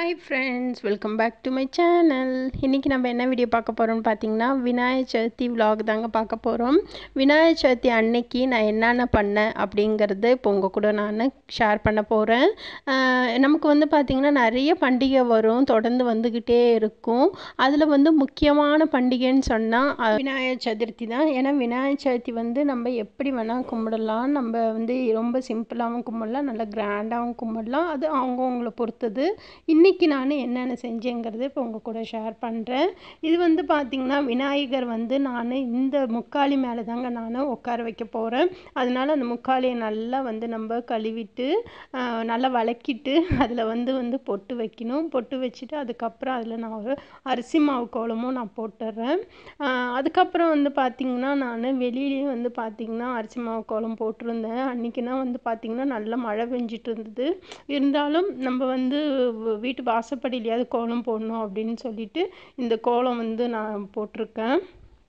Hi friends welcome back to my channel இன்றைக்கி நம்ம என்ன வீடியோ பார்க்க போகிறோம்னு பார்த்தீங்கன்னா விநாயகர் சதுர்த்தி vlog தாங்க பார்க்க போகிறோம் விநாயகர் சதுர்த்தி அன்னைக்கு நான் என்னென்ன பண்ணேன் அப்படிங்கிறது இப்போ உங்கள் கூட நான் ஷேர் பண்ண போகிறேன் நமக்கு வந்து பார்த்திங்கன்னா நிறைய பண்டிகை வரும் தொடர்ந்து வந்துக்கிட்டே இருக்கும் அதில் வந்து முக்கியமான பண்டிகைன்னு சொன்னால் விநாயகர் சதுர்த்தி தான் ஏன்னா விநாயகர் சதுர்த்தி வந்து நம்ம எப்படி வேணால் கும்பிடலாம் நம்ம வந்து ரொம்ப சிம்பிளாகவும் கும்பிடலாம் நல்லா கிராண்டாகவும் கும்பிடலாம் அது அவங்கவுங்கள பொறுத்தது இன்றைக்கி நான் என்னென்ன செஞ்சேங்கிறது இப்போ உங்கள் கூட ஷேர் பண்ணுறேன் இது வந்து பார்த்திங்கன்னா விநாயகர் வந்து நான் இந்த முக்காலி மேலே தாங்க நான் உட்கார வைக்க போகிறேன் அதனால் அந்த முக்காலியை நல்லா வந்து நம்ம கழுவிட்டு ஆஹ், நல்லா வளக்கிட்டு அதில் வந்து வந்து பொட்டு வைக்கணும் பொட்டு வச்சுட்டு அதுக்கப்புறம் அதில் நான் ஒரு அரிசி மாவு கோலமும் நான் போட்டுடுறேன் ஆஹ், அதுக்கப்புறம் வந்து பார்த்திங்கன்னா நான் வெளியிலேயும் வந்து பார்த்திங்கன்னா அரிசி மாவு கோலம் போட்டிருந்தேன் அன்றைக்கினா வந்து பார்த்திங்கன்னா நல்லா மழை பெஞ்சிட்டு இருந்தது இருந்தாலும் நம்ம வந்து வ- வீட்டு வாசப்படியிலையாவது கோலம் போடணும் அப்படின்னு சொல்லிட்டு இந்த கோலம் வந்து நான் போட்டிருக்கேன்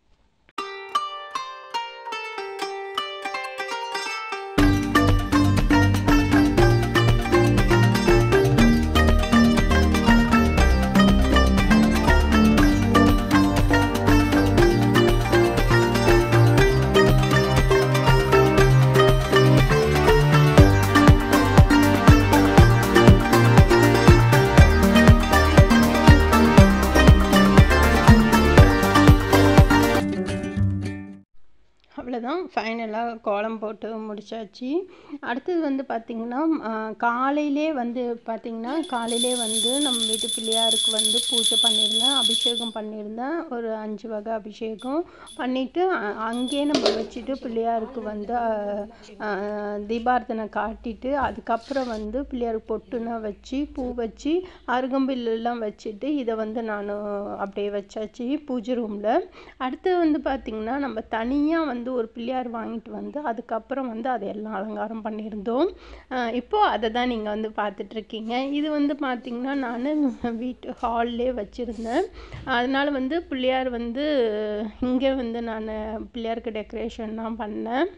அவ்வளோதான் ஃபைனலாக கோலம் போட்டு முடிச்சாச்சு அடுத்தது வந்து பார்த்திங்கன்னா காலையிலே வந்து பார்த்திங்கன்னா காலையிலே வந்து நம்ம வீட்டு பிள்ளையாருக்கு வந்து பூஜை பண்ணியிருந்தேன் அபிஷேகம் பண்ணியிருந்தேன் ஒரு அஞ்சு வகை அபிஷேகம் பண்ணிவிட்டு அங்கேயே நம்ம வச்சுட்டு பிள்ளையாருக்கு வந்து அஹ், அஹ், தீபார்த்தனை காட்டிட்டு அதுக்கப்புறம் வந்து பிள்ளையாருக்கு பொட்டுனா வச்சு பூ வச்சு அருகம்பில்லாம் வச்சுட்டு இதை வந்து நான் அப்படியே வச்சாச்சு பூஜை ரூமில் அடுத்து வந்து பார்த்திங்கன்னா நம்ம தனியாக வந்து ஒரு பிள்ளையார் வாங்கிட்டு வந்து அதுக்கப்புறம் வந்து அதை எல்லாம் அலங்காரம் பண்ணியிருந்தோம் அஹ் இப்போ அதை தான் நீங்கள் வந்து பார்த்துட்ருக்கீங்க இது வந்து பார்த்திங்கன்னா நான் வீட்டு ஹால்லே வச்சுருந்தேன் அதனால் வந்து பிள்ளையார் வந்து இங்கே வந்து நான் பிள்ளையாருக்கு டெக்கரேஷன்லாம் பண்ணேன்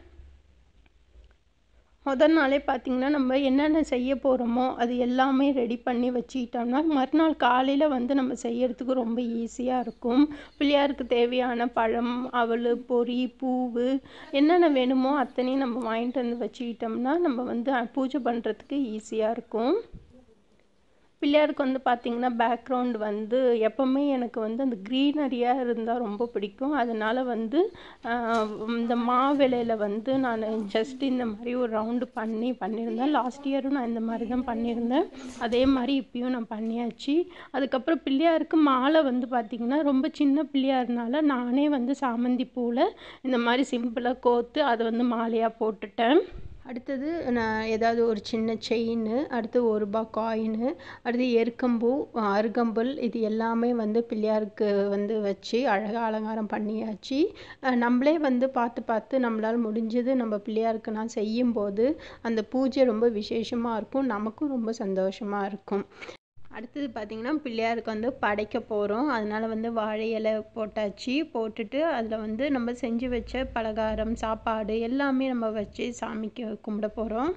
முதல் நாளே பார்த்திங்கன்னா நம்ம என்னென்ன செய்ய போகிறோமோ அது எல்லாமே ரெடி பண்ணி வச்சுக்கிட்டோம்னா மறுநாள் காலையில் வந்து நம்ம செய்யறதுக்கு ரொம்ப ஈஸியாக இருக்கும் பிள்ளையாருக்கு தேவையான பழம் அவல் பொரி பூவு என்னென்ன வேணுமோ அத்தனையும் நம்ம வாங்கிட்டு வந்து வச்சுக்கிட்டோம்னா நம்ம வந்து அஹ், பூஜை பண்ணுறதுக்கு ஈஸியாக இருக்கும் பிள்ளையாருக்கு வந்து பார்த்திங்கன்னா பேக்ரவுண்ட் வந்து எப்போவுமே எனக்கு வந்து அந்த க்ரீனரியாக இருந்தால் ரொம்ப பிடிக்கும் அதனால் வந்து ஆஹ், இந்த மாவிலையில் வந்து நான் ஜஸ்ட் இந்த மாதிரி ஒரு ரவுண்டு பண்ணி பண்ணியிருந்தேன் லாஸ்ட் இயரும் நான் இந்த மாதிரி தான் பண்ணியிருந்தேன் அதே மாதிரி இப்பயும் நான் பண்ணியாச்சு அதுக்கப்புறம் பிள்ளையாருக்கு மாலை வந்து பார்த்திங்கன்னா ரொம்ப சின்ன பிள்ளையாருனால நானே வந்து சாமந்தி பூவில் இந்த மாதிரி சிம்பிளாக கோர்த்து அதை வந்து மாலையாக போட்டுட்டேன் அடுத்தது நான் ஏதாவது ஒரு சின்ன செயின் அடுத்து ஒரு ரூபா காயின் அடுத்து எருக்கம்பூ அருகம்புல் இது எல்லாமே வந்து பிள்ளையாருக்கு வந்து வச்சு அழகாக அலங்காரம் பண்ணியாச்சு அஹ் நம்மளே வந்து பார்த்து பார்த்து நம்மளால் முடிஞ்சது நம்ம பிள்ளையாருக்கு நான் செய்யும்போது அந்த பூஜை ரொம்ப விசேஷமாக இருக்கும் நமக்கும் ரொம்ப சந்தோஷமாக இருக்கும் அடுத்தது பார்த்திங்கன்னா பிள்ளையாருக்கு வந்து படைக்க போகிறோம் அதனால் வந்து வாழை இலை போட்டாச்சு போட்டுட்டு அதில் வந்து நம்ம செஞ்சு வச்ச பலகாரம் சாப்பாடு எல்லாமே நம்ம வச்சு சாமிக்கு கும்பிட போகிறோம்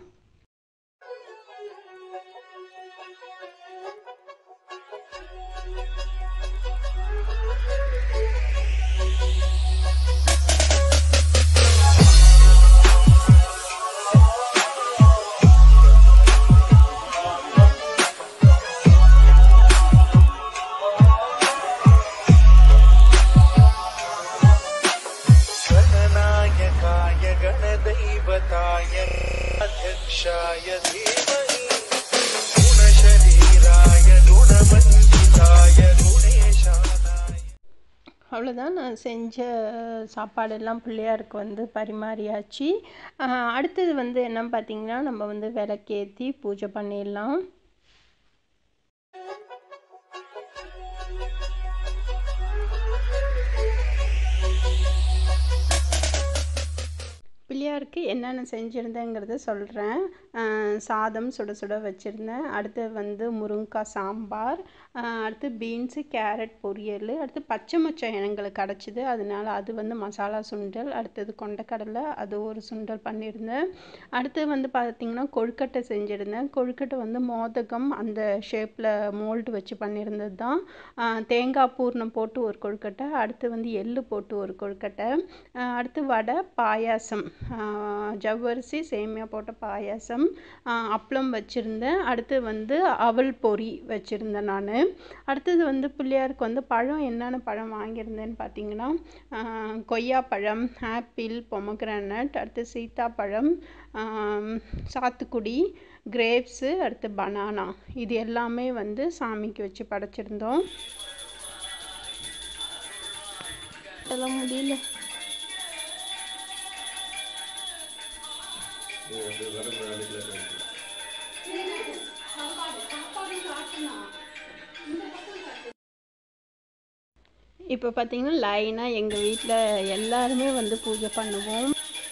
गणनायकाय गणदैवताय अध्यक्षाय धीमहि गुणशरीराय गुणमण्डिताय गुणेशानाय அவ்வளோதான் நான் செஞ்ச சாப்பாடெல்லாம் பிள்ளையாருக்கு வந்து பரிமாறியாச்சு ஆஹ் அடுத்தது வந்து என்னன்னு பார்த்தீங்கன்னா நம்ம வந்து விளக்கேற்றி பூஜை பண்ணிடலாம் பிள்ளையாருக்கு என்னென்ன செஞ்சுருந்தேங்கிறத சொல்கிறேன் சாதம் சுட சுட வச்சுருந்தேன் அடுத்து வந்து முருங்கைக்காய் சாம்பார் ஆஹ் அடுத்து பீன்ஸு கேரட் பொரியல் அடுத்து பச்சை மொச்சம் எங்களுக்கு கிடச்சிது அதனால அது வந்து மசாலா சுண்டல் அடுத்தது கொண்டக்கடலை அது ஒரு சுண்டல் பண்ணியிருந்தேன் அடுத்து வந்து பார்த்திங்கன்னா கொழுக்கட்டை செஞ்சுருந்தேன் கொழுக்கட்டை வந்து மோதகம் அந்த ஷேப்பில் மோல்டு வச்சு பண்ணியிருந்தது தான் ஆஹ் தேங்காய் பூர்ணம் போட்டு ஒரு கொழுக்கட்டை அடுத்து வந்து எள்ளு போட்டு ஒரு கொழுக்கட்டை ஆஹ் அடுத்து வடை பாயாசம் ஆஹ் ஜவ்வரிசி சேமியா போட்ட பாயாசம் ஆஹ் அப்பளம் வச்சுருந்தேன் அடுத்து வந்து அவல் பொரி வச்சுருந்தேன் நான் அடுத்தது வந்து பிள்ளையாருக்கு வந்து பழம் என்னென்ன பழம் வாங்கியிருந்தேன்னு பார்த்தீங்கன்னா ஆஹ் கொய்யாப்பழம் ஆப்பிள் பொமக்ரானட் அடுத்து சீத்தாப்பழம் ஆம், சாத்துக்குடி கிரேப்ஸு அடுத்து பனானா இது எல்லாமே வந்து சாமிக்கு வச்சு படைச்சிருந்தோம் அதெல்லாம் முடியல இப்போ பார்த்தீங்கன்னா லைனாக எங்கள் வீட்டில் எல்லாருமே வந்து பூஜை பண்ணுவோம்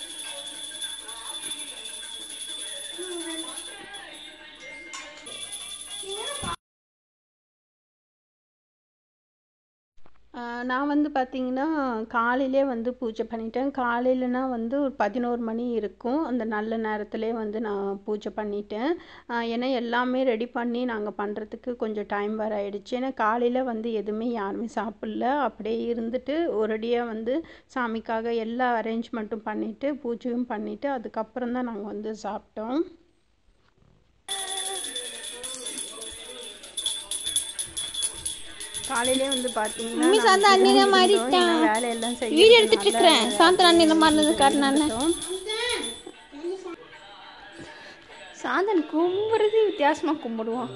ஆஹ் நான் வந்து பார்த்தீங்கன்னா காலையிலே வந்து பூஜை பண்ணிட்டேன் காலையிலனா வந்து ஒரு பதினோரு மணி இருக்கும் அந்த நல்ல நேரத்திலே வந்து நான் பூஜை பண்ணிட்டேன் ஆஹ் ஏன்னா எல்லாமே ரெடி பண்ணி நாங்கள் பண்ணுறதுக்கு கொஞ்சம் டைம் வர ஆயிடுச்சு ஏன்னா காலையில் வந்து எதுவுமே யாருமே சாப்பிடல அப்படியே இருந்துட்டு ஒரேடியாக வந்து சாமிக்காக எல்லா அரேஞ்ச்மெண்ட்டும் பண்ணிவிட்டு பூஜையும் பண்ணிவிட்டு அதுக்கப்புறம் தான் நாங்கள் வந்து சாப்பிட்டோம் காலையிலே வந்து பார்த்தீங்கன்னா மம்மி சாந்தா நாங்க அண்ணில இருந்தோம். மாறிட்டான். ஏன்னா வேலையெல்லாம் வீடியோ எடுத்துட்டு செய்யறதுனால இருக்கிறேன் சாந்தனா அண்ணில மாறினது காட்டினால இருந்தோம். சாந்தன் கும்பிடுறது வித்தியாசமா கும்பிடுவான்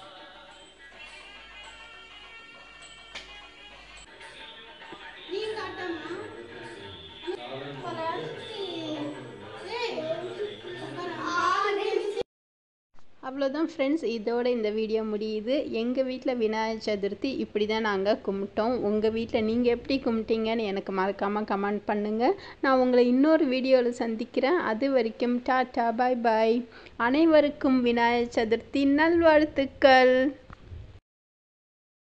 அவ்வளோதான் ஃப்ரெண்ட்ஸ் இதோட இந்த வீடியோ முடியுது எங்கள் வீட்டில் விநாயகர் சதுர்த்தி இப்படி தான் நாங்கள் கும்பிட்டோம் உங்கள் வீட்டில் நீங்கள் எப்படி கும்பிட்டீங்கன்னு எனக்கு மறக்காமல் கமெண்ட் பண்ணுங்கள் நான் உங்களை இன்னொரு வீடியோவில் சந்திக்கிறேன் அது வரைக்கும் டாட்டா பாய் பாய் அனைவருக்கும் விநாயகர் சதுர்த்தி நல்வாழ்த்துக்கள்